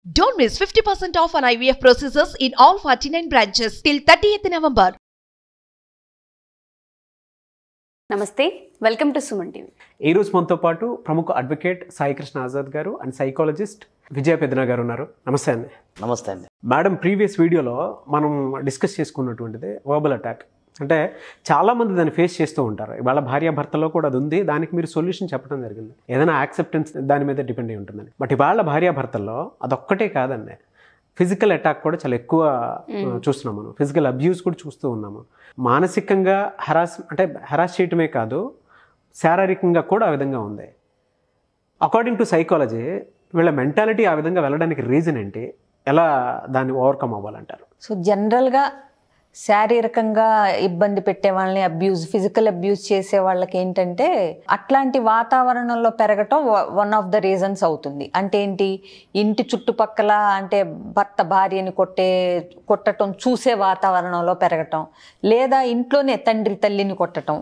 Don't miss 50% off on IVF procedures in all 49 branches till 30th November. నమస్తే welcome to Suman TV ఈ రోజు మనతో పాటు ప్రముఖ అడ్వకేట్ సాయికృష్ణ ఆజాద్ గారు అండ్ సైకాలజిస్ట్ విజయ పెద్దన గారు ఉన్నారు నమస్తే అండి నమస్తే అండి మేడం ప్రీవియస్ వీడియోలో మనం డిస్కస్ చేసుకున్నటువంటిది వర్బల్ అటాక్ అంటే చాలామంది దాన్ని ఫేస్ చేస్తూ ఉంటారు ఇవాళ భార్యాభర్తలో కూడా అది ఉంది దానికి మీరు సొల్యూషన్ చెప్పడం జరిగింది ఏదైనా యాక్సెప్టెన్స్ దాని మీద డిపెండ్ అయి ఉంటుందని బట్ ఇవాళ భార్యాభర్తల్లో అదొక్కటే కాదండి ఫిజికల్ అటాక్ కూడా చాలా ఎక్కువ ఆ, చూస్తున్నాం మనం ఫిజికల్ అబ్యూస్ కూడా చూస్తూ ఉన్నాము మానసికంగా హరాస్ అంటే హరాస్ చేయటమే కాదు శారీరకంగా కూడా ఆ విధంగా ఉంది అకార్డింగ్ టు సైకాలజీ వీళ్ళ మెంటాలిటీ ఆ విధంగా వెళ్ళడానికి రీజన్ ఏంటి ఎలా దాన్ని ఓవర్కమ్ అవ్వాలంటారు సో జనరల్గా శారీరకంగా ఇబ్బంది పెట్టే వాళ్ళని అబ్యూజ్ ఫిజికల్ అబ్యూజ్ చేసే వాళ్ళకి ఏంటంటే అట్లాంటి వాతావరణంలో పెరగటం వన్ ఆఫ్ ద రీజన్స్ అవుతుంది అంటే ఏంటి ఇంటి చుట్టుపక్కల అంటే భర్త భార్యని కొట్టే కొట్టటం చూసే వాతావరణంలో పెరగటం లేదా ఇంట్లోనే తండ్రి తల్లిని కొట్టటం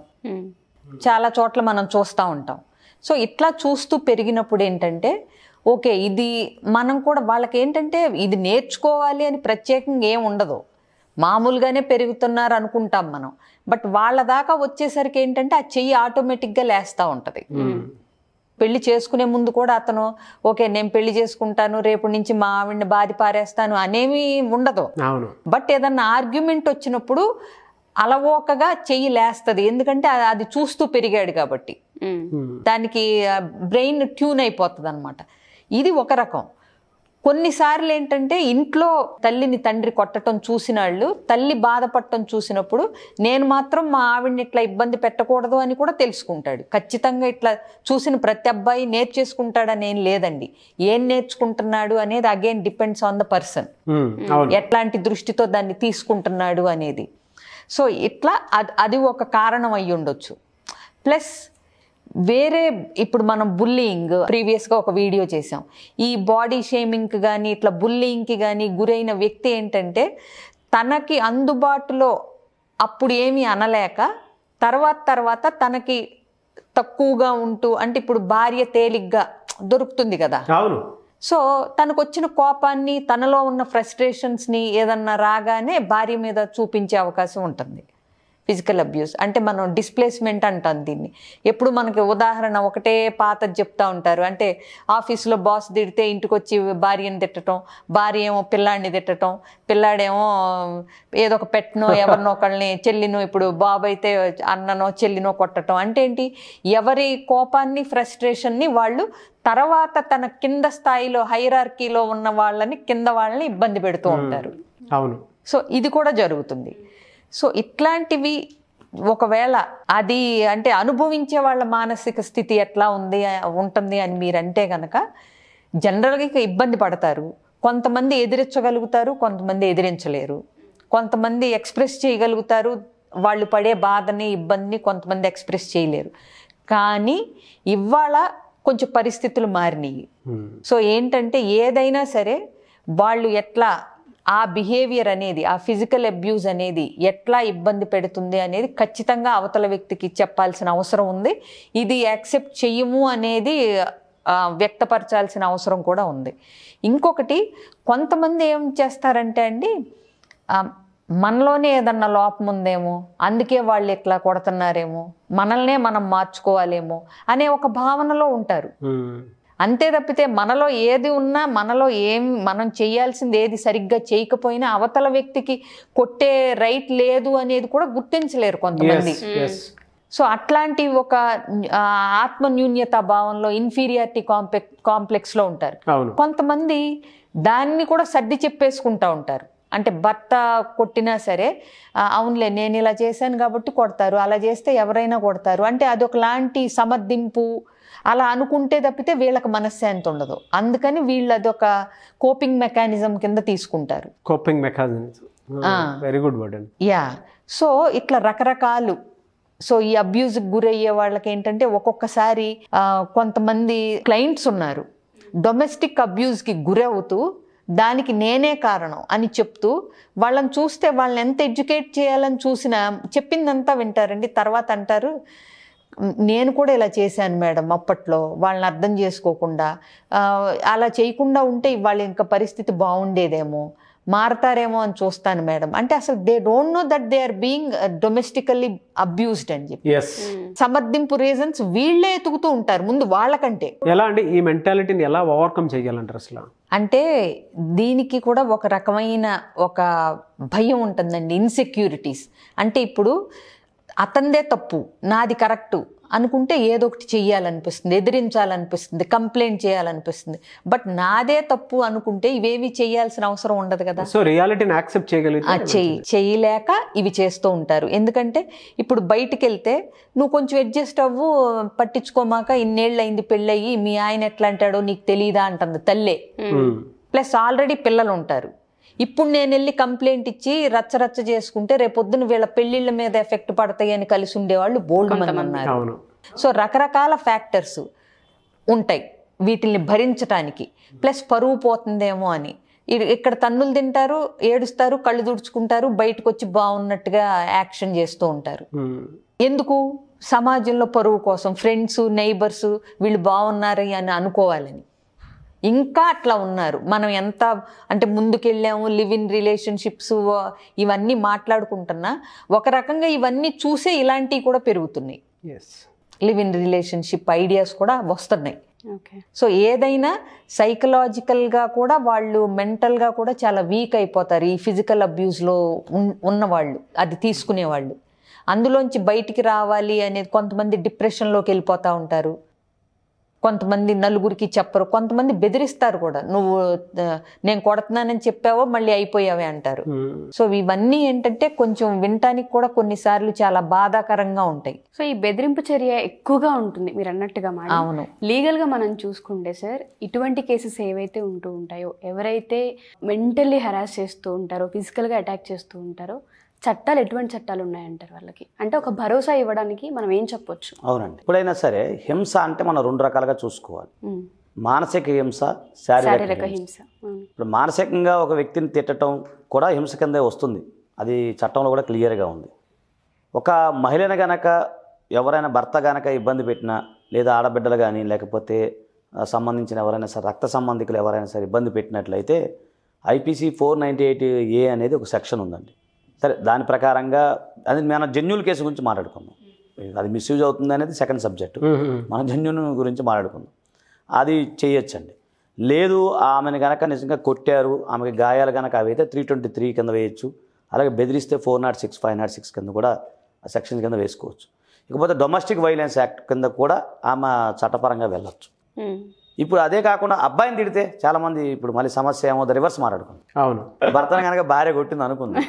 చాలా చోట్ల మనం చూస్తూ ఉంటాం సో ఇట్లా చూస్తూ పెరిగినప్పుడు ఏంటంటే ఓకే ఇది మనం కూడా వాళ్ళకి ఏంటంటే ఇది నేర్చుకోవాలి అని ప్రత్యేకంగా ఏం ఉండదు మామూలుగానే పెరుగుతున్నారు అనుకుంటాం మనం బట్ వాళ్ళ దాకా వచ్చేసరికి ఏంటంటే ఆ చెయ్యి ఆటోమేటిక్గా లేస్తూ ఉంటుంది పెళ్లి చేసుకునే ముందు కూడా అతను ఓకే నేను పెళ్లి చేసుకుంటాను రేపు నుంచి మా ఆవిడని బాధి పారేస్తాను అనేవి ఉండదు అవును బట్ ఏదన్నా ఆర్గ్యుమెంట్ వచ్చినప్పుడు అలవోకగా చెయ్యి లేస్తుంది ఎందుకంటే అది- అది చూస్తూ పెరిగాడు కాబట్టి దానికి బ్రెయిన్ ట్యూన్ అయిపోతుంది అనమాట ఇది ఒక రకం కొన్నిసార్లు ఏంటంటే ఇంట్లో తల్లిని తండ్రి కొట్టడం చూసిన వాళ్ళు తల్లి బాధపడటం చూసినప్పుడు నేను మాత్రం మా ఆవిడని ఇట్లా ఇబ్బంది పెట్టకూడదు అని కూడా తెలుసుకుంటాడు ఖచ్చితంగా ఇట్లా చూసిన ప్రతి అబ్బాయి నేర్చేసుకుంటాడని ఏం లేదండి ఏం నేర్చుకుంటున్నాడు అనేది again depends on the person um, అవును ఎట్లాంటి దృష్టితో దాన్ని తీసుకుంటున్నాడు అనేది సో ఇట్లా అది అది ఒక కారణం అయి ఉండొచ్చు ప్లస్ వేరే ఇప్పుడు మనం బుల్లింగ్ ప్రీవియస్గా ఒక వీడియో చేసాం ఈ బాడీ షేమింగ్కి కానీ ఇట్లా బుల్లింగ్కి కానీ గురైన వ్యక్తి ఏంటంటే తనకి అందుబాటులో అప్పుడు ఏమీ అనలేక తర్వాత తర్వాత తనకి తక్కువగా ఉంటూ అంటే ఇప్పుడు భార్య తేలిగ్గా దొరుకుతుంది కదా అవును సో తనకు వచ్చిన కోపాన్ని తనలో ఉన్న ఫ్రస్ట్రేషన్స్ని ఏదన్నా రాగానే భార్య మీద చూపించే అవకాశం ఉంటుంది ఫిజికల్ అబ్యూస్ అంటే మనం డిస్ప్లేస్మెంట్ అంటాం దీన్ని ఎప్పుడు మనకి ఉదాహరణ ఒకటే పాత చెప్తా ఉంటారు అంటే ఆఫీస్లో బాస్ తిడితే ఇంటికి వచ్చి భార్యని తిట్టడం భార్య ఏమో పిల్లాడిని తిట్టడం పిల్లాడేమో ఏదో ఒక పెట్టనో ఎవరినో ఒకళ్ళని చెల్లినో ఇప్పుడు బాబు అయితే అన్ననో చెల్లినో కొట్టడం అంటే ఏంటి ఎవరి కోపాన్ని ఫ్రస్ట్రేషన్ని వాళ్ళు తర్వాత తన కింద స్థాయిలో హైరార్కీలో ఉన్న వాళ్ళని కింద వాళ్ళని ఇబ్బంది పెడుతూ ఉంటారు అవును సో ఇది కూడా జరుగుతుంది సో ఇట్లాంటివి ఒకవేళ అది అంటే అనుభవించే వాళ్ళ మానసిక స్థితి ఎట్లా ఉంది ఉంటుంది అని మీరు అంటే కనుక జనరల్గా ఇక ఇబ్బంది పడతారు కొంతమంది ఎదిరించగలుగుతారు కొంతమంది ఎదిరించలేరు కొంతమంది ఎక్స్ప్రెస్ చేయగలుగుతారు వాళ్ళు పడే బాధని ఇబ్బందిని కొంతమంది ఎక్స్ప్రెస్ చేయలేరు కానీ ఇవాళ కొంచెం పరిస్థితులు మారినాయి ఉమ్, సో ఏంటంటే ఏదైనా సరే వాళ్ళు ఎట్లా ఆ బిహేవియర్ అనేది ఆ ఫిజికల్ అబ్యూజ్ అనేది ఎట్లా ఇబ్బంది పెడుతుంది అనేది ఖచ్చితంగా అవతల వ్యక్తికి చెప్పాల్సిన అవసరం ఉంది ఇది యాక్సెప్ట్ చెయ్యము అనేది ఆ, వ్యక్తపరచాల్సిన అవసరం కూడా ఉంది ఇంకొకటి కొంతమంది ఏం చేస్తారంటే అండి ఆ, మనలోనే ఏదన్నా లోపం ఉందేమో అందుకే వాళ్ళు ఇట్లా కొడుతున్నారేమో మనల్నే మనం మార్చుకోవాలేమో అనే ఒక భావనలో ఉంటారు ఉమ్, అంతే తప్పితే మనలో ఏది ఉన్నా మనలో ఏం మనం చేయాల్సింది ఏది సరిగ్గా చేయకపోయినా అవతల వ్యక్తికి కొట్టే రైట్ లేదు అనేది కూడా గుర్తించలేరు కొంతమంది yes, yes. సో అట్లాంటి ఒక ఆ, ఆత్మ న్యూన్యత భావంలో ఇన్ఫీరియారిటీ కాంప్లెక్ కాంప్లెక్స్లో ఉంటారు అవును కొంతమంది దాన్ని కూడా సర్ది చెప్పేసుకుంటా ఉంటారు అంటే భర్త కొట్టినా సరే "ఆ, అవునులే నేను ఇలా చేశాను కాబట్టి కొడతారు అలా చేస్తే ఎవరైనా కొడతారు అంటే అదొకలాంటి సమర్థింపు అలా అనుకుంటే తప్పితే వీళ్ళకి మనశ్శాంతి ఉండదు అందుకని వీళ్ళు అదొక కోపింగ్ మెకానిజం కింద తీసుకుంటారు coping mechanism very good word అండి యా సో ఇట్లా రకరకాలు సో ఈ అబ్యూజ్కి గురయ్యే వాళ్ళకి ఏంటంటే ఒక్కొక్కసారి ఆ, కొంతమంది క్లయింట్స్ ఉన్నారు డొమెస్టిక్ అబ్యూజ్కి గురవుతూ దానికి నేనే కారణం అని చెప్తూ వాళ్ళని చూస్తే వాళ్ళని ఎంత ఎడ్యుకేట్ చేయాలని చూసినా చెప్పిందంతా వింటారండి తర్వాత అంటారు నేను కూడా ఇలా చేశాను మేడం అప్పట్లో వాళ్ళని అర్థం చేసుకోకుండా ఆ, అలా చేయకుండా ఉంటే ఇవాళ ఇంకా పరిస్థితి బాగుండేదేమో మారతారేమో అని చూస్తాను మేడం అంటే అసలు they don't know that they are being domestically abused అని చెప్పి ఎస్ సమర్థింపు రీజన్స్ వీళ్ళే ఎతుకుతూ ఉంటారు ముందు వాళ్ళకంటే ఎలా అండి ఈ మెంటాలిటీని ఎలా ఓవర్కమ్ చేయాలంటారు అసలు అంటే దీనికి కూడా ఒక రకమైన ఒక భయం ఉంటుందండి ఇన్సెక్యూరిటీస్ అంటే ఇప్పుడు అతందే తప్పు నాది కరెక్టు అనుకుంటే ఏదో ఒకటి చెయ్యాలనిపిస్తుంది ఎదిరించాలనిపిస్తుంది కంప్లైంట్ చేయాలనిపిస్తుంది బట్ నాదే తప్పు అనుకుంటే ఇవేవి చేయాల్సిన అవసరం ఉండదు కదా సో రియాలిటీని యాక్సెప్ట్ ఆ చేయగలిగితే చెయ్యి చేయలేక ఇవి చేస్తూ ఉంటారు ఎందుకంటే ఇప్పుడు బయటికి వెళ్తే నువ్వు కొంచెం అడ్జస్ట్ అవ్వు పట్టించుకోమాక ఇన్నేళ్ళు అయింది పెళ్ళయి మీ ఆయన ఎట్లా అంటాడో నీకు తెలియదా అంటుంది తల్లే ఉమ్. ప్లస్ ఆల్రెడీ పిల్లలు ఉంటారు ఇప్పుడు నేను వెళ్ళి కంప్లైంట్ ఇచ్చి రచ్చ రచ్చ చేసుకుంటే రేపొద్దున వీళ్ళ పెళ్ళిళ్ళ మీద ఎఫెక్ట్ పడతాయి అని కలిసి ఉండేవాళ్ళు బోల్డ్ మంది ఉన్నారు అవును సో రకరకాల ఫ్యాక్టర్స్ ఉంటాయి వీటిల్ని భరించటానికి ప్లస్ పరువు పోతుందేమో అని ఇ- ఇక్కడ తన్నులు తింటారు ఏడుస్తారు కళ్ళు తుడుచుకుంటారు బయటకు వచ్చి బాగున్నట్టుగా యాక్షన్ చేస్తూ ఉంటారు ఉమ్. ఎందుకు సమాజంలో పరువు కోసం ఫ్రెండ్స్ నైబర్స్ వీళ్ళు బాగున్నారు అని అనుకోవాలని ఇంకా అట్లా ఉన్నారు మనం ఎంత అంటే ముందుకెళ్ళాము లివ్ ఇన్ రిలేషన్షిప్స్ ఇవన్నీ మాట్లాడుకుంటున్నా ఒక రకంగా ఇవన్నీ చూసే ఇలాంటివి కూడా పెరుగుతున్నాయి yes live in relationship ideas కూడా వస్తున్నాయి ఓకే సో ఏదైనా సైకలాజికల్గా కూడా వాళ్ళు మెంటల్గా కూడా చాలా వీక్ అయిపోతారు ఈ ఫిజికల్ అబ్యూస్లో ఉన్నవాళ్ళు అది తీసుకునేవాళ్ళు అందులోంచి బయటికి రావాలి అనేది కొంతమంది డిప్రెషన్లోకి వెళ్ళిపోతూ ఉంటారు కొంతమంది నలుగురికి చెప్పరు కొంతమంది బెదిరిస్తారు కూడా నువ్వు ఆ, నేను కొడుతున్నానని చెప్పావో మళ్ళీ అయిపోయావే అంటారు ఉమ్. సో ఇవన్నీ ఏంటంటే కొంచెం వినటానికి కూడా కొన్నిసార్లు చాలా బాధాకరంగా ఉంటాయి సో ఈ బెదిరింపు చర్య ఎక్కువగా ఉంటుంది మీరు అన్నట్టుగా మేడం అవును లీగల్గా మనం చూసుకుంటే సార్ ఇటువంటి కేసెస్ ఏవైతే ఉంటూ ఉంటాయో ఎవరైతే మెంటల్లీ హెరాస్ చేస్తూ ఉంటారో ఫిజికల్గా అటాక్ చేస్తూ ఉంటారో చట్టాలు ఎటువంటి చట్టాలు ఉన్నాయంటారు వాళ్ళకి అంటే ఒక భరోసా ఇవ్వడానికి మనం ఏం చెప్పొచ్చు అవునండి ఎప్పుడైనా సరే హింస అంటే మనం రెండు రకాలుగా చూసుకోవాలి ఉమ్. మానసిక హింస శారీరక శారీరక హింస హింస అవును. ఇప్పుడు మానసికంగా ఒక వ్యక్తిని తిట్టడం కూడా హింస కిందే వస్తుంది అది చట్టంలో కూడా క్లియర్గా ఉంది ఒక మహిళను గనక ఎవరైనా భర్త గనక ఇబ్బంది పెట్టినా లేదా ఆడబిడ్డలు కానీ లేకపోతే ఆ, సంబంధించిన ఎవరైనా సరే రక్త సంబంధికులు ఎవరైనా సరే ఇబ్బంది పెట్టినట్లయితే IPC four ninety eight A అనేది ఒక సెక్షన్ ఉందండి సరే దాని ప్రకారంగా అది మన జన్యుల కేసు గురించి మాట్లాడుకుందాం అది మిస్యూజ్ అవుతుంది అనేది సెకండ్ సబ్జెక్ట్ ఉమ్, ఉమ్. మన జన్యుని గురించి మాట్లాడుకుందాం అది చేయొచ్చండి లేదు ఆమెను కనుక నిజంగా కొట్టారు ఆమెకి గాయాలు కనుక అవి అయితే త్రీ ట్వంటీ త్రీ కింద వేయచ్చు అలాగే బెదిరిస్తే four naught six five naught six కింద కూడా ఆ సెక్షన్స్ కింద వేసుకోవచ్చు ఇకపోతే డొమెస్టిక్ వైలెన్స్ యాక్ట్ కింద కూడా ఆమె చట్టపరంగా వెళ్ళొచ్చు ఉమ్. ఇప్పుడు అదే కాకుండా అబ్బాయిని తిడితే చాలామంది ఇప్పుడు మళ్ళీ సమస్య ఏమో రివర్స్ మాట్లాడుకుంది అవును భర్తను కనుక భార్య కొట్టింది అనుకుంది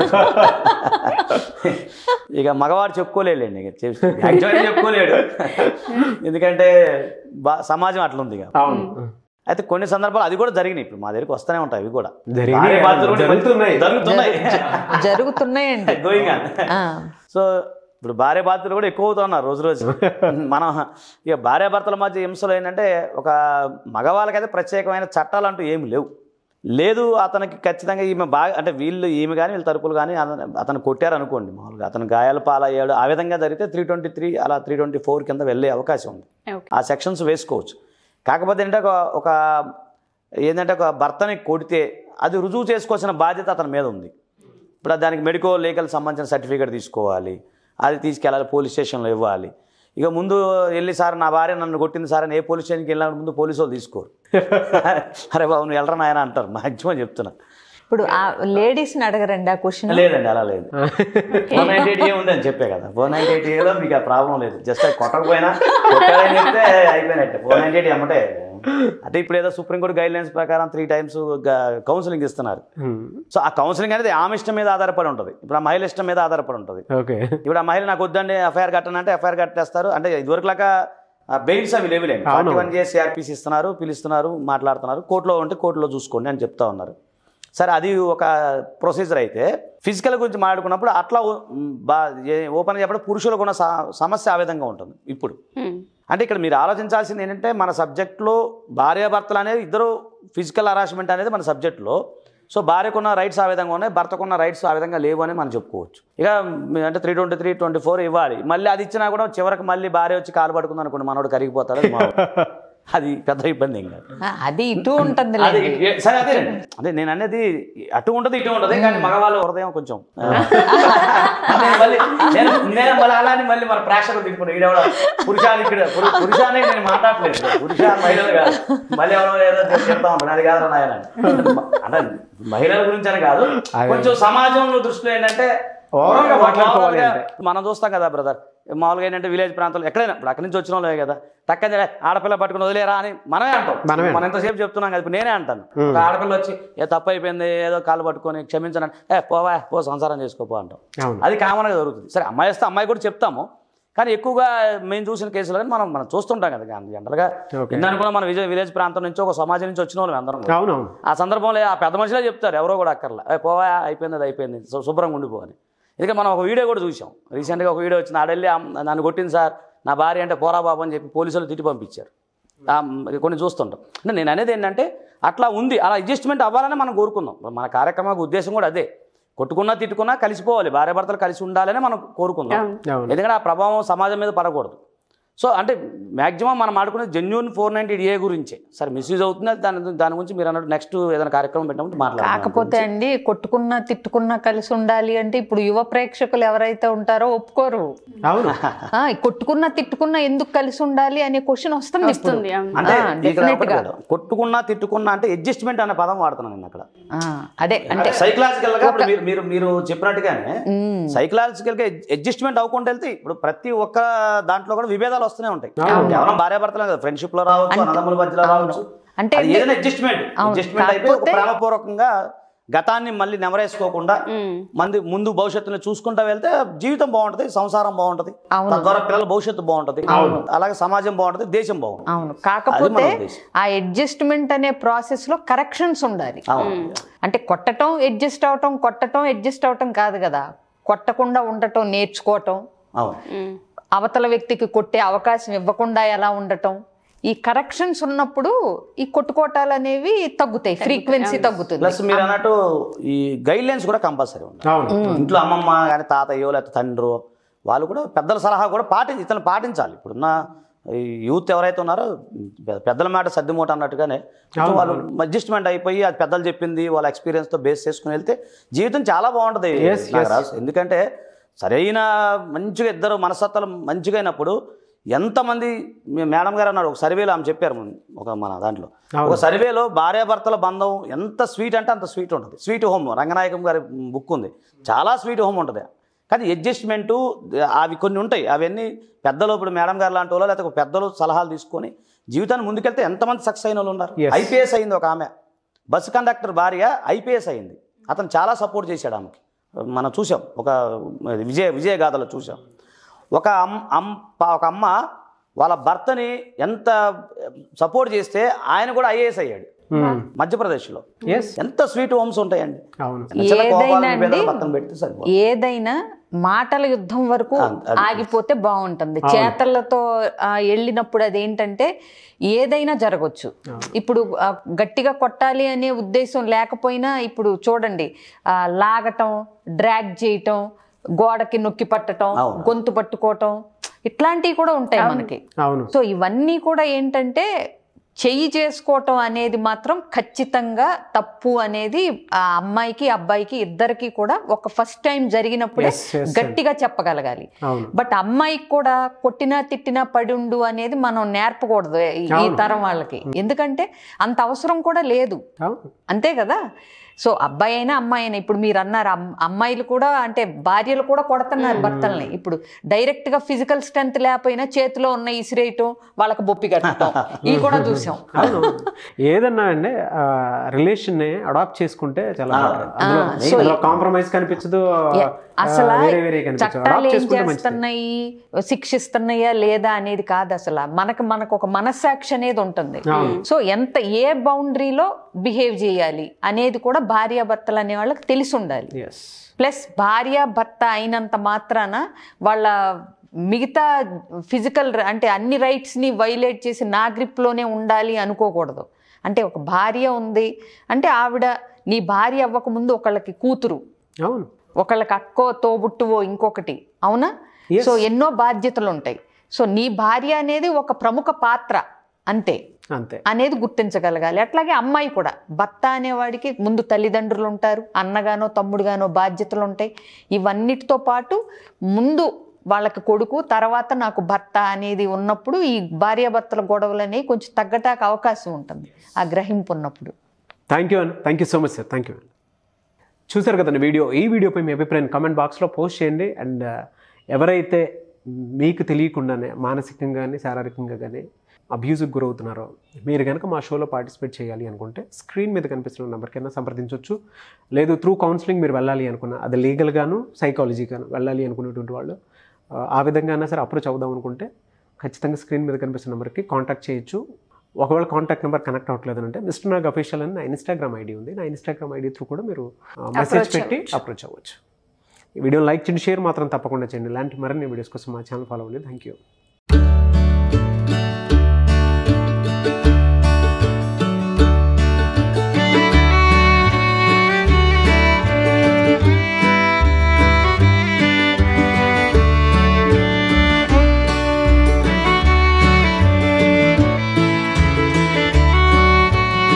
ఇక మగవాడు చెప్పుకోలేడండి ఇక యాక్చువల్గా చెప్పుకోలేడు ఎందుకంటే బా- సమాజం అట్లుంది ఇక అవును అయితే కొన్ని సందర్భాలు అది కూడా జరిగినాయి ఇప్పుడు మా దగ్గరికి వస్తూనే ఉంటాయి అవి కూడా జరిగినాయి, భార్య బాధ్యతలు కూడా జరుగుతున్నాయి. జరుగుతున్నాయి జరుగుతున్నాయండి Going on. ఆ. సో ఇప్పుడు భార్య బాధ్యతలు కూడా ఎక్కువ అవుతున్నారు రోజు రోజు మనం ఇక భార్య భర్తల మధ్య హింసలు ఏంటంటే ఒక మగవాళ్ళకైతే ప్రత్యేకమైన చట్టాలు అంటూ ఏమి లేవు లేదు అతనికి ఖచ్చితంగా ఈమె బాగా అంటే వీళ్ళు ఈమె కానీ వీళ్ళ తరపులు కానీ అతను- అతను కొట్టారు అనుకోండి మామూలుగా అతను గాయాల పాలయ్యాడు ఆ విధంగా జరిగితే త్రీ ట్వంటీ త్రీ అలా త్రీ ట్వంటీ ఫోర్ కింద వెళ్ళే అవకాశం ఉంది ఓకే ఆ సెక్షన్స్ వేసుకోవచ్చు కాకపోతే ఏంటంటే ఒక ఒక ఏంటంటే ఒక భర్తని కొడితే అది రుజువు చేసుకోవాల్సిన బాధ్యత అతని మీద ఉంది ఇప్పుడు దానికి మెడికో లీగల్ సంబంధించిన సర్టిఫికేట్ తీసుకోవాలి అది తీసుకెళ్ళాలి పోలీస్ స్టేషన్లో ఇవ్వాలి ఇక ముందు వెళ్ళి సార్ నా భార్య నన్ను కొట్టింది సార్ అని ఏ పోలీస్ స్టేషన్కి వెళ్ళినప్పుడు ముందు పోలీసు వాళ్ళు తీసుకోరు అరే బాబు నువ్వు వెళ్ళరా నాయన అంటారు మాక్సిమం చెప్తున్నా ఇప్పుడు ఆ లేడీస్ని అడగరండి ఆ క్వశ్చన్ లేదండి అలా లేదు ఫోర్ నైన్టీ ఎయిట్ ఏ ఉంది అని చెప్పే కదా ఫోర్ నైన్టీ ఎయిట్ ఏలో మీకు ఆ ప్రాబ్లం లేదు జస్ట్ అది కొట్టకపోయినా కొట్టాలని చెప్తే అయిపోయినట్టే ఫోర్ నైన్టీ ఎయిట్ ఏమంటే అంటే ఇప్పుడు ఏదో సుప్రీంకోర్టు గైడ్ లైన్స్ ప్రకారం త్రీ టైమ్స్ కౌన్సిలింగ్ ఇస్తున్నారు ఉమ్. సో ఆ కౌన్సిలింగ్ అనేది ఆమె ఇష్టం మీద ఆధారపడి ఉంటుంది ఇప్పుడు ఆ మహిళ ఇష్టం మీద ఆధారపడి ఉంటుంది ఓకే ఇప్పుడు ఆ మహిళ నాకు వద్దండి ఎఫ్ఐఆర్ కట్టనంటే ఎఫ్ఐఆర్ కట్టేస్తారు అంటే ఇదివరకు లాగా బెయిల్స్ అవి లేవులేండి అవును. ఫార్టీ వన్ జే సిఆర్పిసి ఇస్తున్నారు పిలుస్తున్నారు మాట్లాడుతున్నారు కోర్టులో ఉంటే కోర్టులో చూసుకోండి అని చెప్తా ఉన్నారు సరే అది ఒక ప్రొసీజర్ అయితే ఫిజికల్ గురించి మాట్లాడుకున్నప్పుడు అట్లా ఓ- బా ఏ- ఓపెన్గా చెప్పడం పురుషులకు ఉన్న స- సమస్య ఆ విధంగా ఉంటుంది ఇప్పుడు ఉమ్. అంటే ఇక్కడ మీరు ఆలోచించాల్సింది ఏంటంటే మన సబ్జెక్ట్లో భార్యాభర్తలు అనేది ఇద్దరు ఫిజికల్ హరాస్మెంట్ అనేది మన సబ్జెక్ట్లో సో భార్యకున్న రైట్స్ ఆ విధంగా ఉన్నాయి భర్తకున్న రైట్స్ ఆ విధంగా లేవు అని మనం చెప్పుకోవచ్చు ఇక మీ- అంటే three twenty three twenty four ఇవ్వాలి మళ్ళీ అది ఇచ్చినా కూడా చివరికి మళ్ళీ భార్య వచ్చి కాలు పడుకుంది అనుకోండి మనోడు కరిగిపోతాడు అది మామూలు. అది పెద్ద ఇబ్బంది ఇంకా ఆ, అది ఇటు ఉంటుంది అది ఏ- సరే అదే అంటే నేను అనేది అటు ఉంటుంది ఇటు ఉంటుంది కానీ మగవాళ్ళ హృదయం కొంచెం అదే మళ్ళీ నేను నేను మళ్ళీ అలానే మళ్ళీ మన ప్రేక్షకులు తిట్టుకుని ఈడెవడ పురుషాలు ఇక్కడ పురు- పురుషాన్ని నేను మాట్లాడలేదు పురుష మహిళలు కాదు మళ్ళీ ఎవరో ఏదో చెప్తా ఉంటాను అది కాదు నాయన అంటే మహిళల గురించి అని కాదు కొంచెం సమాజంలో దృష్టిలో ఏంటంటే ఓవరాల్గా మాట్లాడుకోవాలి మామూలుగా అంటే. మనం చూస్తాం కదా బ్రదర్ మామూలుగా ఏంటంటే విలేజ్ ప్రాంతాల్లో ఎక్కడైనా ఇప్పుడు అక్కడి నుంచి వచ్చిన వాళ్ళే కదా టక్కని జర ఆడపిల్ల పట్టుకుని వదిలేరా అని మనమే అంటాం మనమే మనం ఎంతసేపు చెప్తున్నాం కదా ఇప్పుడు నేనే అంటాను ఒక ఆడపిల్ల వచ్చి ఏ తప్పు అయిపోయింది ఏదో కాలు పట్టుకొని క్షమించను ఏ పోవా పో సంసారం చేసుకోపో అంటాం అవును అది కామన్గా జరుగుతుంది సరే అమ్మాయి వస్తే అమ్మాయి కూడా చెప్తాము కానీ ఎక్కువగా మేము చూసిన కేసులు కానీ మనం మనం చూస్తుంటాం కదా జనరల్గా Okay. ఎందుకనుకున్నా మన విజయ్ విలేజ్ ప్రాంతం నుంచి ఒక సమాజం నుంచి వచ్చిన వాళ్ళం అందరం కూడా. అవునవును ఆ సందర్భంలో ఆ పెద్ద మనుషులే చెప్తారు ఎవరో కూడా అక్కర్లా "ఏ, పోవా అయిపోయింది అది అయిపోయింది శు- శుభ్రంగా ఉండిపో అని ఎందుకంటే మనం ఒక వీడియో కూడా చూసాం రీసెంట్గా ఒక వీడియో వచ్చింది ఆడెళ్ళి "అమ్, నన్ను కొట్టింది సార్ నా భార్య అంటే పోరా బాబు అని చెప్పి పోలీసులు తిట్టి పంపించారు ఆ, మ్, కొన్ని చూస్తుంటాం అంటే నేను అనేది ఏంటంటే అట్లా ఉంది అలా అడ్జస్ట్మెంట్ అవ్వాలని మనం కోరుకుందాం మన కార్యక్రమం ఉద్దేశం కూడా అదే కొట్టుకున్నా తిట్టుకున్నా కలిసిపోవాలి భార్యాభర్తలు కలిసి ఉండాలని మనం కోరుకుందాం అవును. అవును ఎందుకంటే ఆ ప్రభావం సమాజం మీద పడకూడదు సో అంటే మ్యాక్సిమం మనం ఆడుకునేది జెన్యున్ ఫోర్ నైంటీ ఏ గురించే సరే మిస్యూజ్ అవుతుంది అది దాని దాని గురించి మీరు అన్నట్టు నెక్స్ట్ ఏదైనా కార్యక్రమం పెట్టినప్పుడు మాట్లాడాలి కాకపోతే అండి కొట్టుకున్నా తిట్టుకున్నా కలిసి ఉండాలి అంటే ఇప్పుడు యువ ప్రేక్షకులు ఎవరైతే ఉంటారో ఒప్పుకోరు అవును ఆ, ఈ కొట్టుకున్నా తిట్టుకున్నా ఎందుకు కలిసి ఉండాలి అనే క్వశ్చన్ వస్తుంది ఇప్పుడు. వస్తుంది అవును. అంటే ఆ, ఇక్కడ definite ఒకటి గా. కాదు. కొట్టుకున్నా తిట్టుకున్నా అంటే అడ్జస్ట్మెంట్ అనే పదం వాడుతున్నాను నేను అక్కడ ఆ, అదే అంటే సైకలాజికల్ గా ఇప్పుడు మీరు మీరు మీరు చెప్పినట్టుగానే సైకలాజికల్ గా అడ్జస్ట్మెంట్ అవ్వకుండా వెళ్తే ఇప్పుడు ప్రతి ఒక్క దాంట్లో కూడా విభేదాలు వస్తూనే ఉంటాయి కేవలం భార్యాభర్తలే కదా ఫ్రెండ్షిప్ లో రావచ్చు అన్నదమ్ముల మధ్యలో రావచ్చు అంటే అది ఏదైనా అడ్జస్ట్మెంట్ అవును. అడ్జస్ట్మెంట్ అయిపోయి ఒక కాకపోతే- ప్రేమపూర్వకంగా గతాన్ని మళ్ళీ నెమరేసుకోకుండా ఉమ్. మంది ముందు భవిష్యత్తుని చూసుకుంటా వెళ్తే జీవితం బాగుంటది సంసారం బాగుంటది అవును. తద్వారా పిల్లల భవిష్యత్తు బాగుంటది అలాగే సమాజం బాగుంటది దేశం బాగుంటుంది అవును అది కాకపోతే మన ఉద్దేశం. ఆ అడ్జస్ట్మెంట్ అనే ప్రాసెస్ లో కరెక్షన్స్ ఉండాలి అవును అంటే కొట్టటం అడ్జస్ట్ అవటం కొట్టటం అడ్జస్ట్ అవటం కాదు కదా కొట్టకుండా ఉండటం నేర్చుకోవటం అవును ఉమ్. అవతల వ్యక్తికి కొట్టే అవకాశం ఇవ్వకుండా ఎలా ఉండటం ఈ కరెక్షన్స్ ఉన్నప్పుడు ఈ కొట్టుకోటాలు అనేవి తగ్గుతాయి ఫ్రీక్వెన్సీ తగ్గుతుంది ప్లస్ మీరు అన్నట్టు ఈ గైడ్ లైన్స్ కూడా కంపల్సరీ ఉంటాయి అవును ఇంట్లో అమ్మమ్మ కానీ తాతయ్యో లేకపోతే తండ్రో వాళ్ళు కూడా పెద్దల సలహా కూడా పాటి ఇతను పాటించాలి ఇప్పుడున్న ఈ యూత్ ఎవరైతే ఉన్నారో పె- పెద్దల మాట సర్దిమూట అన్నట్టుగానే కొంచెం వాళ్ళు అడ్జస్ట్మెంట్ అయిపోయి అది పెద్దలు చెప్పింది వాళ్ళ ఎక్స్పీరియన్స్తో బేస్ చేసుకుని వెళ్తే జీవితం చాలా బాగుంటుంది Yes, yes. నాగరాజు ఎందుకంటే సరైన మంచిగా ఇద్దరు మనస్తత్వాలు మంచిగా అయినప్పుడు ఎంతమంది మీ మేడం గారు అన్నారు ఒక సర్వేలో ఆమె చెప్పారు మన- ఒక మన దాంట్లో ఒక సర్వేలో భార్యాభర్తల బంధం ఎంత స్వీట్ అంటే అంత స్వీట్ ఉంటుంది స్వీట్ హోమ్ రంగనాయకం గారి బుక్ ఉంది చాలా స్వీట్ హోమ్ ఉంటుంది కానీ అడ్జస్ట్మెంటు అవి కొన్ని ఉంటాయి అవన్నీ పెద్దలు ఇప్పుడు మేడం గారు లాంటి వాళ్ళు లేకపోతే ఒక పెద్దలు సలహాలు తీసుకొని జీవితాన్ని ముందుకెళ్తే ఎంతమంది సక్సెస్ అయిన వాళ్ళు ఉన్నారు Yes. ఐపీఎస్ అయింది ఒక ఆమె బస్సు కండక్టర్ భార్య ఐపీఎస్ అయింది అతను చాలా సపోర్ట్ చేశాడు ఆమెకి మనం చూసాం ఒక విజయ విజయ గాథలో చూసాం ఒక అమ్ అమ్ ప- ఒక అమ్మ వాళ్ళ భర్తని ఎంత సపోర్ట్ చేస్తే ఆయన కూడా ఐఏఎస్ అయ్యాడు మధ్యప్రదేశ్లో ఎస్ ఎంత స్వీట్ హోమ్స్ ఉంటాయండి అవును చిన్న కోపాలు, ఏదైనా విభేదాలు అండి పక్కన పెడితే సరిపోతుంది ఏదైనా మాటల యుద్ధం వరకు అది- అది- ఆగిపోతే బాగుంటుంది చేతలతో ఆ, వెళ్ళినప్పుడు అదేంటంటే ఏదైనా జరగచ్చు ఇప్పుడు ఆ, గట్టిగా కొట్టాలి అనే ఉద్దేశం లేకపోయినా ఇప్పుడు చూడండి ఆ, లాగటం డ్రాగ్ చేయటం గోడకి నొక్కి పట్టటం అవును. గొంతు పట్టుకోవటం ఇట్లాంటివి కూడా ఉంటాయి మనకి అవును సో ఇవన్నీ కూడా ఏంటంటే చెయ్యి చేసుకోవటం అనేది మాత్రం ఖచ్చితంగా తప్పు అనేది ఆ అమ్మాయికి అబ్బాయికి ఇద్దరికి కూడా ఒక ఫస్ట్ టైం జరిగినప్పుడే Yes, yes, గట్టిగా చెప్పగలగాలి అవును బట్ అమ్మాయికి కూడా కొట్టినా తిట్టినా పడుండు అనేది మనం నేర్పకూడదు ఈ- ఈ తరం వాళ్ళకి ఎందుకంటే అంత అవసరం కూడా లేదు అవును అంతే కదా సో అబ్బాయి అయినా అమ్మాయి అయినా ఇప్పుడు మీరు అన్నారు అమ్- అమ్మాయిలు కూడా అంటే భార్యలు కూడా కొడుతున్నారు భర్తల్ని ఇప్పుడు డైరెక్ట్ గా ఫిజికల్ స్ట్రెంత్ లేకపోయినా చేతిలో ఉన్న ఇసిరేయటం వాళ్ళకి బొప్పి కట్టడం ఇవి కూడా చూసాం చేసాం అవును ఏదన్నా అండి రిలేషన్ ని అడాప్ట్ చేసుకుంటే చాలా better. అందులో so అందులో కాంప్రమైజ్ కనిపించదు Yeah, అసలు ఆ, వేరే వేరే కనిపించదు చట్టాలు అడాప్ట్ ఏం చేసుకుంటే మంచిది చేస్తున్నాయి శిక్షిస్తున్నాయా లేదా అనేది కాదు అసలు మనకు మనకు ఒక మనస్సాక్షి అనేది ఉంటుంది సో ఎంత ఏ బౌండరీలో బిహేవ్ చేయాలి అనేది కూడా భార్యాభర్తలు అనే వాళ్ళకి తెలిసి ఉండాలి ఎస్ ప్లస్ భార్య భర్త అయినంత మాత్రాన వాళ్ళ మిగతా ఫిజికల్ అంటే అన్ని రైట్స్ని వైలేట్ చేసి నా గ్రిప్లోనే ఉండాలి అనుకోకూడదు అంటే ఒక భార్య ఉంది అంటే ఆవిడ నీ భార్య అవ్వకముందు ఒకళ్ళకి కూతురు అవును ఒకళ్ళకి అక్కో తోబుట్టువో ఇంకొకటి అవునా Yes. సో ఎన్నో బాధ్యతలు ఉంటాయి సో నీ భార్య అనేది ఒక ప్రముఖ పాత్ర అంతే అంతే అనేది గుర్తించగలగాలి అట్లాగే అమ్మాయి కూడా భర్త అనేవాడికి ముందు తల్లిదండ్రులు ఉంటారు అన్నగానో తమ్ముడుగానో బాధ్యతలు ఉంటాయి ఇవన్నిటితో పాటు ముందు వాళ్ళకి కొడుకు తర్వాత నాకు భర్త అనేది ఉన్నప్పుడు ఈ భార్యాభర్తల గొడవలు అనేవి కొంచెం తగ్గటానికి అవకాశం ఉంటుంది ఆ గ్రహింపు ఉన్నప్పుడు థ్యాంక్ యూ అండి thank you so much sir thank you అండి చూసారు కదండి వీడియో ఈ వీడియోపై మీ అభిప్రాయం కామెంట్ బాక్స్లో పోస్ట్ చేయండి అండ్ ఎవరైతే మీకు తెలియకుండానే మానసికంగా కానీ శారీరకంగా కానీ అబ్యూజ్కి గురవుతున్నారో మీరు కనుక మా షోలో పార్టిసిపేట్ చేయాలి అనుకుంటే స్క్రీన్ మీద కనిపిస్తున్న నెంబర్కైనా సంప్రదించవచ్చు లేదు త్రూ కౌన్సిలింగ్ మీరు వెళ్ళాలి అనుకున్న అది లీగల్గాను సైకాలజీగాను వెళ్ళాలి అనుకునేటువంటి వాళ్ళు ఆ, ఆ విధంగా అయినా సరే అప్రోచ్ అవుదాం అనుకుంటే ఖచ్చితంగా స్క్రీన్ మీద కనిపిస్తున్న నెంబర్కి కాంటాక్ట్ చేయొచ్చు ఒకవేళ కాంటాక్ట్ నెంబర్ కనెక్ట్ అవ్వట్లేదు అంటే మిస్టర్ నాగ్ అఫీషియల్ అని నా ఇన్స్టాగ్రామ్ ఐడి ఉంది నా ఇన్స్టాగ్రామ్ ఐడి త్రూ కూడా మీరు మెసేజ్ Approach పెట్టి అప్రోచ్ అవ్వచ్చు ఈ వీడియో లైక్ చేయండి షేర్ మాత్రం తప్పకుండా చేయండి ఇలాంటి మరిన్ని వీడియోస్ కోసం మా ఛానల్ ఫాలో అవ్వండి థ్యాంక్ యూ